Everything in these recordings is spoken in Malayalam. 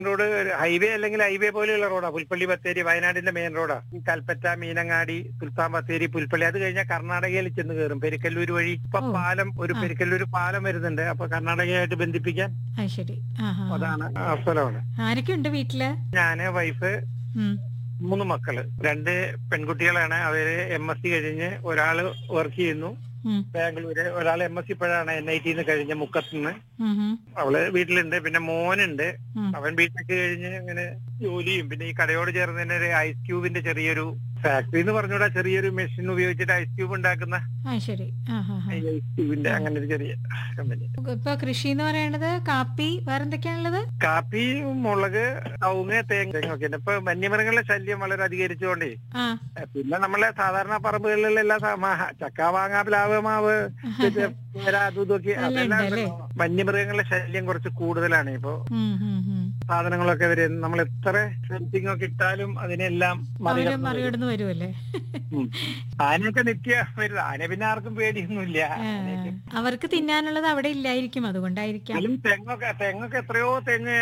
റോഡ് ഹൈവേ അല്ലെങ്കിൽ ഹൈവേ പോലെയുള്ള റോഡാ പുൽപ്പള്ളി ബത്തേരി വയനാടിന്റെ മെയിൻ റോഡാ ഈ കൽപ്പറ്റ മീനങ്ങാടി സുൽത്താൻ ബത്തേരി പുൽപ്പള്ളി അത് കഴിഞ്ഞാൽ കർണാടകയിൽ ചെന്ന് കയറും പെരിക്കല്ലൂർ വഴി ഇപ്പൊ ഓ. പാലം ഒരു ആ. പെരിക്കല്ലൂർ പാലം വരുന്നുണ്ട് അപ്പൊ കർണാടകയായിട്ട് ബന്ധിപ്പിക്കാൻ അത് ശരി ആ ആ, ആ. അതാണ് ആ സ്ഥലമാണ് ആരൊക്കെ ഉണ്ട് വീട്ടില് ഞാന് വൈഫ് ഉം. മൂന്ന് മക്കള് രണ്ട് പെൺകുട്ടികളാണ് അവര് എം എസ് സി കഴിഞ്ഞ് ഒരാള് വർക്ക് ചെയ്യുന്നു ഉം. ബാംഗ്ലൂര് ഒരാൾ എം എസ് സി ഇപ്പോഴാണ് എൻ ഐ ടിന്ന് കഴിഞ്ഞ മുക്കത്തുനിന്ന് ഉം, ഉം. അവള് വീട്ടിലുണ്ട് പിന്നെ മോനുണ്ട് ഉം. അവൻ ബിടെക് കഴിഞ്ഞ് ഇങ്ങനെ ജോലിയും പിന്നെ ഈ കടയോട് ചേർന്ന് തന്നെ ഒരു ഐസ് ക്യൂബിന്റെ ചെറിയൊരു ഫാക്ടറി എന്ന് പറഞ്ഞൂടാ ചെറിയൊരു മെഷീൻ ഉപയോഗിച്ചിട്ട് ഐസ് ക്യൂബ് ഉണ്ടാക്കുന്ന ആ ശരി ആ ആ ആ. ഈ ഐസ് ക്യൂബിന്റെ അങ്ങനെ ഒരു ചെറിയ കമ്പനി ഇപ്പൊ കൃഷി എന്ന് പറയണത് കാപ്പി വേറെന്തൊക്കെയാണുള്ളത് കാപ്പി മുളക് കവുങ്ങ് തേങ്ങ തെങ്ങൊക്കെ ഉണ്ട് ഇപ്പൊ വന്യമൃഗങ്ങളുടെ ശല്യം വളരെ അധികരിച്ചുകൊണ്ടേ ആ ഏ, പിന്നെ നമ്മളെ സാധാരണ പറമ്പുകളിലുള്ള എല്ലാ സാ- മാ- ചക്ക മാങ്ങ പ്ലാവ് മാവ് പിന്നെ പേര, അതും ഇതൊക്കെ എല്ലാം അതെല്ലാം ഉണ്ടല്ലേ? വന്യമൃഗങ്ങളുടെ ശല്യം കുറച്ച് കൂടുതലാണ് ഇപ്പൊ ഉം, ഉം, ഉം. സാധനങ്ങളൊക്കെ വരും നമ്മൾ എത്ര ഫെൻസിംഗ് ഒക്കെ ഇട്ടാലും അതിനെല്ലാം അവര് മറികടന്ന് വരും. മറികടന്ന് വരുമല്ലേ ഉം. ആനയൊക്കെ നിത്യ വരുന്നത് ആന പിന്നെ ആർക്കും പേടിയൊന്നുമില്ല ആ, ആനയൊക്കെ. അവർക്ക് തിന്നാനുള്ളത് അവിടെ ഇല്ലായിരിക്കും അതുകൊണ്ടായിരിക്കാം എന്നാലും തെങ്ങൊക്കെ തെങ്ങൊക്കെ എത്രയോ തെങ്ങ്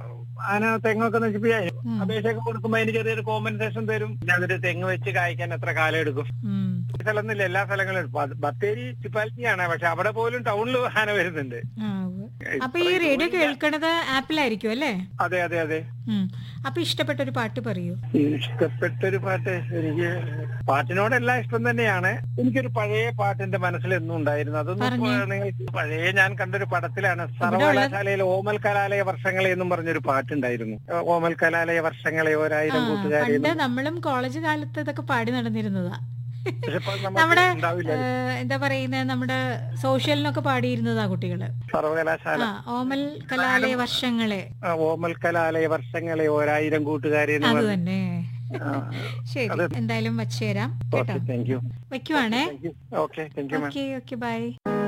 ആന തെങ്ങൊക്കെ നശിപ്പിക്കാൻ ഉം. അപേക്ഷയൊക്കെ കൊടുക്കുമ്പോ അതിന് ചെറിയൊരു കോമ്പൻസേഷൻ തരും പിന്നെ അതൊരു തെങ്ങ് വെച്ച് കായ്ക്കാൻ എത്ര കാലം എടുക്കും ഉം. ഈ സ്ഥലമൊന്നുമില്ല എല്ലാ സ്ഥലങ്ങളും ബ- ബത്തേരി മുനിസിപ്പാലിറ്റിയാണ് പക്ഷെ അവിടെ പോലും ടൗണിൽ ആന വരുന്നുണ്ട് ആ, ഉവ്വ്. അപ്പൊ ഈ റേഡിയോ കേൾക്കണത് ആപ്പിലായിരിക്കും അല്ലേ അതെ അതെ അതെ ഉം. അപ്പൊ ഇഷ്ടപ്പെട്ട ഒരു പാട്ട് പറയൂ ഇഷ്ടപ്പെട്ടൊരു പാട്ട് എനിക്ക് പാട്ടിനോടെല്ലാം ഇഷ്ടം തന്നെയാണ് എനിക്കൊരു പഴയ പാട്ടിന്റെ മനസ്സിൽ എന്നും ഉണ്ടായിരുന്നു അതൊന്നും പറഞ്ഞേ. ഇപ്പൊ നിങ്ങൾക്ക് പഴയ ഞാൻ കണ്ടൊരു പടത്തിലാണ് സർവകലാശാലയിൽ ഓമൽ കലാലയ വർഷങ്ങളെ എന്നും പറഞ്ഞൊരു പാട്ടുണ്ടായിരുന്നു ഓമൽ കലാലയ വർഷങ്ങളെ ആ ഒരായിരം കൂട്ടുകാരെ പണ്ട് നമ്മളും കോളേജ് കാലത്ത് ഇതൊക്കെ പാടി നടന്നിരുന്നതാ പക്ഷെ ഇപ്പൊ നമ്മുടെ നമുക്ക് ഉണ്ടാവില്ല ഏഹ്, എന്താ പറയുന്നത് നമ്മുടെ സോഷ്യലിനൊക്കെ പാടിയിരുന്നതാ കുട്ടികള് സർവകലാശാല ആ ഓമൽ കലാലയ വർഷങ്ങളെ ആ, ഓമൽ കലാലയ വർഷങ്ങളെ ഒരായിരം കൂട്ടുകാരെ എന്ന് അത് പറഞ്ഞു തന്നെ ശരി എന്തായാലും വച്ചുതരാം കേട്ടോ ഓക്കെ താങ്ക് യു വെക്കുവാണേ thank you okay thank you ma'am okay okay by